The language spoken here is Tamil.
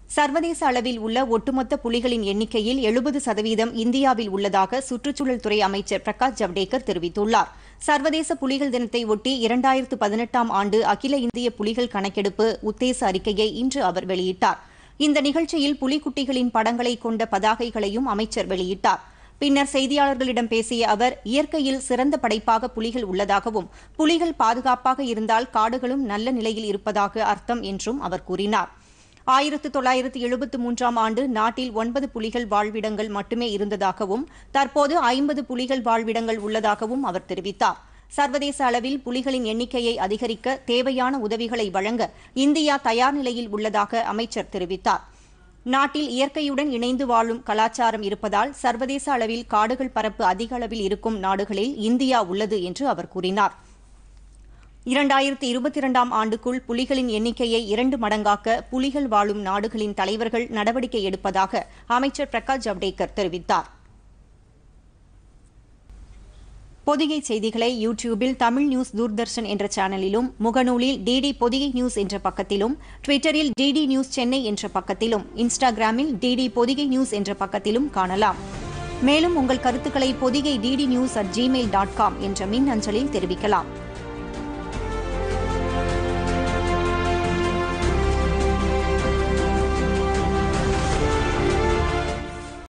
சர்வதேச அளவில் உள்ள ஒட்டுமொத்த புலிகளின் எண்ணிக்கையில் எழுபது சதவீதம் இந்தியாவில் உள்ளதாக சுற்றுச்சூழல் துறை அமைச்சர் பிரகாஷ் ஜவடேகர் தெரிவித்துள்ளார் சர்வதேச புலிகள் தினத்தை ஒட்டி இரண்டாயிரத்து பதினெட்டாம் ஆண்டு அகில இந்திய புலிகள் கணக்கெடுப்பு உத்தேச அறிக்கையை இன்று அவர் வெளியிட்டார் இந்த நிகழ்ச்சியில் புலிக்குட்டிகளின் படங்களை கொண்ட பதாகைகளையும் அமைச்சர் வெளியிட்டார் பின்னர் செய்தியாளர்களிடம் பேசிய அவர் இயற்கையில் சிறந்த படைப்பாக புலிகள் உள்ளதாகவும் புலிகள் பாதுகாப்பாக இருந்தால் காடுகளும் நல்ல நிலையில் இருப்பதாக அர்த்தம் என்றும் அவர் கூறினார் ஆயிரத்து தொள்ளாயிரத்து எழுபத்து மூன்றாம் ஆண்டு நாட்டில் ஒன்பது புலிகள் வாழ்விடங்கள் மட்டுமே இருந்ததாகவும் தற்போது ஐம்பது புலிகள் வாழ்விடங்கள் உள்ளதாகவும் அவர் தெரிவித்தார் சர்வதேச அளவில் புலிகளின் எண்ணிக்கையை அதிகரிக்க தேவையான உதவிகளை வழங்க இந்தியா தயார் நிலையில் உள்ளதாக அமைச்சர் தெரிவித்தார் நாட்டில் இயற்கையுடன் இணைந்து வாழும் கலாச்சாரம் இருப்பதால் சர்வதேச அளவில் காடுகள் பரப்பு அதிக அளவில் இருக்கும் நாடுகளில் இந்தியா உள்ளது என்று அவர் கூறினார் இரண்டாயிரத்தி இருபத்தி இரண்டாம் ஆண்டுக்குள் புலிகளின் எண்ணிக்கையை இரண்டு மடங்காக்க புலிகள் வாழும் நாடுகளின் தலைவர்கள் நடவடிக்கை எடுப்பதாக அமைச்சர் பிரகாஷ் ஜவடேகர் தெரிவித்தார் பொதிகை செய்திகளை யூடியூபில் தமிழ் நியூஸ் தூர்தர்ஷன் என்ற சேனலிலும் முகநூலில் டிடி பொதிகை நியூஸ் என்ற பக்கத்திலும் ட்விட்டரில் டிடி நியூஸ் சென்னை என்ற பக்கத்திலும் இன்ஸ்டாகிராமில் டிடி பொதிகை நியூஸ் என்ற பக்கத்திலும் காணலாம் மேலும் உங்கள் கருத்துக்களை Podhigai DD news at Gmail dot com என்ற மின் அஞ்சலில் தெரிவிக்கலாம்